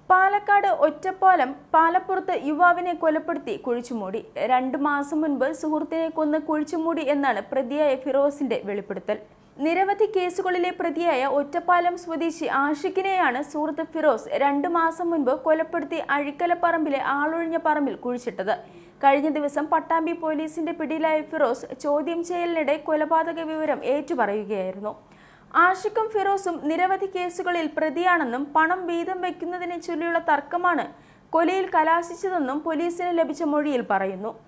പാലക്കാട് ഒറ്റപ്പാലം പാലപ്പുറത്ത് യുവാവിനെ കൊലപ്പെടുത്തി കുഴിച്ചുമൂടി രണ്ടു മാസം മുൻപ് സുഹൃത്തിനെ കൊന്ന് കുഴിച്ചുമൂടി എന്നാണ് പ്രതിയായ ഫിറോസിന്റെ വെളിപ്പെടുത്തൽ നിരവധി കേസുകളിലെ പ്രതിയായ ഒറ്റപ്പാലം സ്വദേശി ആഷിഖിനെയാണ് സുഹൃത്ത് ഫിറോസ് രണ്ടു മാസം മുൻപ് കൊലപ്പെടുത്തി അഴിക്കലപ്പറമ്പിലെ ആളൊഴിഞ്ഞ പറമ്പിൽ കുഴിച്ചിട്ടത് കഴിഞ്ഞ ദിവസം പട്ടാമ്പി പോലീസിന്റെ പിടിയിലായ ഫിറോസ് ചോദ്യം ചെയ്യലിനിടെ കൊലപാതക വിവരം ഏറ്റുപറയുകയായിരുന്നു ആഷിഖും ഫിറോസും നിരവധി കേസുകളിൽ പ്രതിയാണെന്നും പണം വീതം വയ്ക്കുന്നതിനെ ചൊല്ലിയുള്ള തർക്കമാണ് കൊലയിൽ കലാശിച്ചതെന്നും പോലീസിന് ലഭിച്ച മൊഴിയിൽ പറയുന്നു